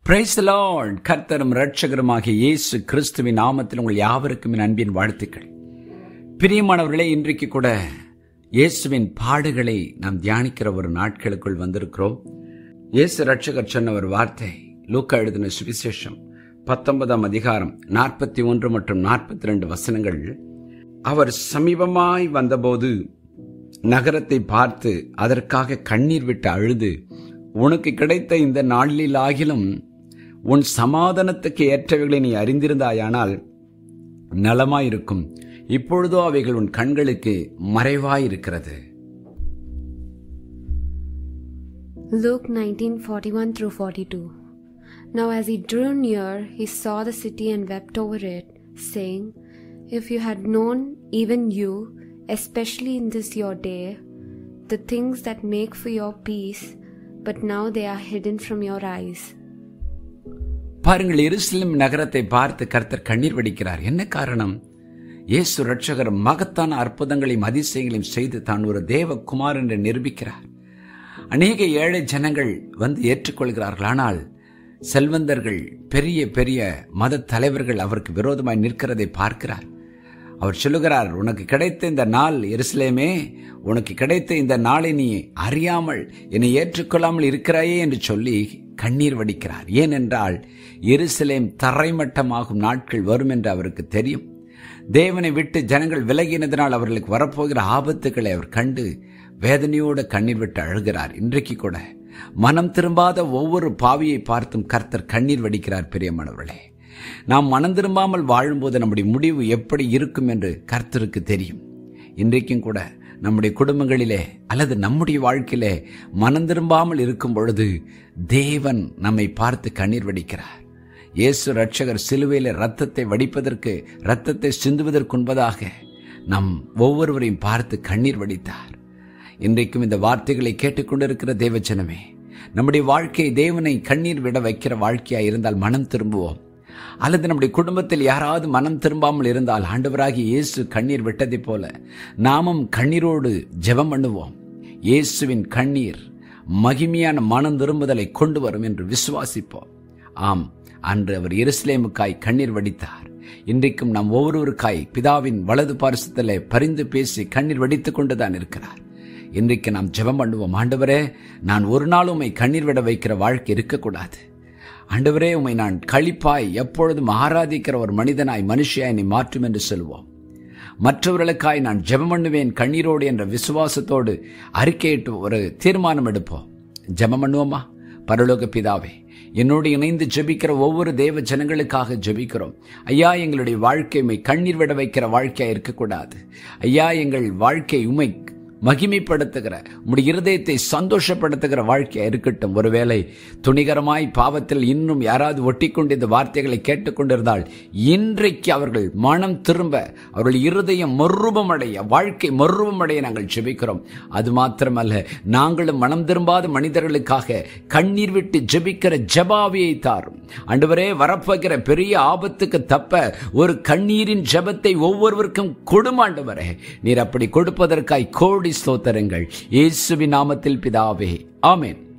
Price Lord கர்த்தரும் ரட்சகருமாகிய இயேசு கிறிஸ்துவின் நாமத்தில் உங்கள் யாவருக்கும் என் அன்பின் வாழ்த்துக்கள் பிரியமானவர்களே இன்றைக்கு கூட இயேசுவின் பாடுகளை நாம் தியானிக்கிற ஒரு நாட்களுக்குள் வந்திருக்கிறோம் இயேசு ரட்சகர் சொன்ன ஒரு வார்த்தை லூக்கா எழுதின சுவிசேஷம் பத்தொன்பதாம் அதிகாரம் நாற்பத்தி ஒன்று மற்றும் நாற்பத்தி ரெண்டு வசனங்கள் அவர் சமீபமாய் வந்தபோது நகரத்தை பார்த்து அதற்காக கண்ணீர் விட்டு அழுது உனக்கு கிடைத்த இந்த நாளிலாகிலும் உன் சமாதானத்துக்கு ஏற்றவைகளை நீ அறிந்திருந்தாயானால் நலமாயிருக்கும் இப்பொழுதோ அவைகள் உன் கண்களுக்கு மறைவாயிருக்கிறது Luke 19:41 through 42. Now as he drew near, he saw the city and wept over it, saying, If you had known, even you, especially in this your day, the things that make for your peace, but now they are hidden from your eyes. பாருங்கள் எருசலேம் நகரத்தை பார்த்து கர்த்தர் கண்ணீர் வடிக்கிறார் என்ன காரணம் இயேசு ரட்சகர் மகத்தான அற்புதங்களையும் அதிசயங்களையும் செய்து தான் ஒரு தேவகுமார் என்று நிரூபிக்கிறார் அநேக ஏழை ஜனங்கள் வந்து ஏற்றுக்கொள்கிறார்கள் ஆனால் செல்வந்தர்கள் பெரிய பெரிய மத தலைவர்கள் அவருக்கு விரோதமாய் நிற்கிறதை பார்க்கிறார் அவர் சொல்லுகிறார் உனக்கு கிடைத்த இந்த நாள் எருசலேமே உனக்கு கிடைத்த இந்த நாளை நீ அறியாமல் என்னை ஏற்றுக்கொள்ளாமல் இருக்கிறாயே என்று சொல்லி கண்ணீர் வடிக்கிறார் ஏனென்றால் எருசலேம் தரைமட்டமாகும் நாட்கள் வரும் என்று அவருக்கு தெரியும் தேவனை விட்டு ஜனங்கள் விலகினதினால் அவர்களுக்கு வரப்போகிற ஆபத்துக்களை அவர் கண்டு வேதனையோடு கண்ணீர் விட்டு அழுகிறார் இன்றைக்கு கூட மனம் திரும்பாத ஒவ்வொரு பாவியை பார்த்தும் கர்த்தர் கண்ணீர் வடிக்கிறார் பிரியமானவர்களே நாம் மனம் திரும்பாமல் வாழும்போது நம்முடைய முடிவு எப்படி இருக்கும் என்று கர்த்தருக்கு தெரியும் இன்றைக்கும் கூட நம்முடைய குடும்பங்களிலே அல்லது நம்முடைய வாழ்க்கையிலே மனம் திரும்பாமல் இருக்கும் பொழுது தேவன் நம்மை பார்த்து கண்ணீர் வடிக்கிறார் இயேசு ரட்சகர் சிலுவையில் ரத்தத்தை வடிப்பதற்கு ரத்தத்தை சிந்துவதற்கு முன்பதாக நம் ஒவ்வொருவரையும் பார்த்து கண்ணீர் வடித்தார் இன்றைக்கும் இந்த வார்த்தைகளை கேட்டுக்கொண்டிருக்கிற தேவஜனமே நம்முடைய வாழ்க்கை தேவனை கண்ணீர் விட வைக்கிற வாழ்க்கையா இருந்தால் மனம் திரும்புவோம் அல்லது நம்முடைய குடும்பத்தில் யாராவது மனம் திரும்பாமல் இருந்தால் ஆண்டவராகி இயேசு கண்ணீர் விட்டதைப் போல நாமும் கண்ணீரோடு ஜெபம் பண்ணுவோம் இயேசுவின் கண்ணீர் மகிமையான மனம் திரும்புதலை கொண்டு வரும் என்று விசுவாசிப்போம் ஆம் அன்று அவர் எருசலேமுக்காய் கண்ணீர் வடித்தார் இன்றைக்கும் நாம் ஒவ்வொருவருக்காய் பிதாவின் வலது பாரசத்திலே பரிந்து பேசி கண்ணீர் வடித்துக் கொண்டுதான் இருக்கிறார் இன்றைக்கு நாம் ஜெபம் பண்ணுவோம் ஆண்டவரே நான் ஒரு நாள் உம்மை கண்ணீர் விட வைக்கிற வாழ்க்கை இருக்கக்கூடாது ஆண்டவரே உம்மை நான் கழிப்பாய் எப்பொழுதும் ஆராதிக்கிற ஒரு மனிதனாய் மனுஷியாய் நீ மாற்றும் என்று சொல்வோம் மற்றவர்களுக்காய் நான் ஜெபம் பண்ணுவேன் கண்ணீரோடு என்ற விசுவாசத்தோடு அறிக்கையிட்டு ஒரு தீர்மானம் எடுப்போம் ஜெபம் பண்ணுவோமா பரலோக பிதாவே என்னோடு இணைந்து ஜெபிக்கிற ஒவ்வொரு தேவ ஜனங்களுக்காக ஜெபிக்கிறோம் ஐயா எங்களுடைய வாழ்க்கை உமை கண்ணீர் விட வைக்கிற வாழ்க்கையா இருக்கக்கூடாது ஐயா எங்கள் வாழ்க்கை உமை மகிமைப்படுத்துகிற உடைய இருதயத்தை சந்தோஷப்படுத்துகிற வாழ்க்கையா இருக்கட்டும் ஒருவேளை துணிகரமாய் பாவத்தில் இன்னும் யாராவது ஒட்டிக்கொண்டு இந்த வார்த்தைகளை கேட்டுக்கொண்டிருந்தால் இன்றைக்கு அவர்கள் மனம் திரும்ப அவர்கள் இருதயம் மறுரூபமடைய வாழ்க்கை மறுரூபமடைய நாங்கள் ஜெபிக்கிறோம் அது மாத்திரமல்ல நாங்களும் மனம் திரும்பாத மனிதர்களுக்காக கண்ணீர் விட்டு ஜெபிக்கிற ஜபாவியை தாரும் அன்றுவரே வரப்போகிற பெரிய ஆபத்துக்கு தப்ப ஒரு கண்ணீரின் ஜபத்தை ஒவ்வொருவருக்கும் கொடுமாண்டவரே நீர் அப்படி கொடுப்பதற்காய் கோடி ஸ்தோத்திரங்கள் இயேசுவின் நாமத்தில் பிதாவே ஆமென்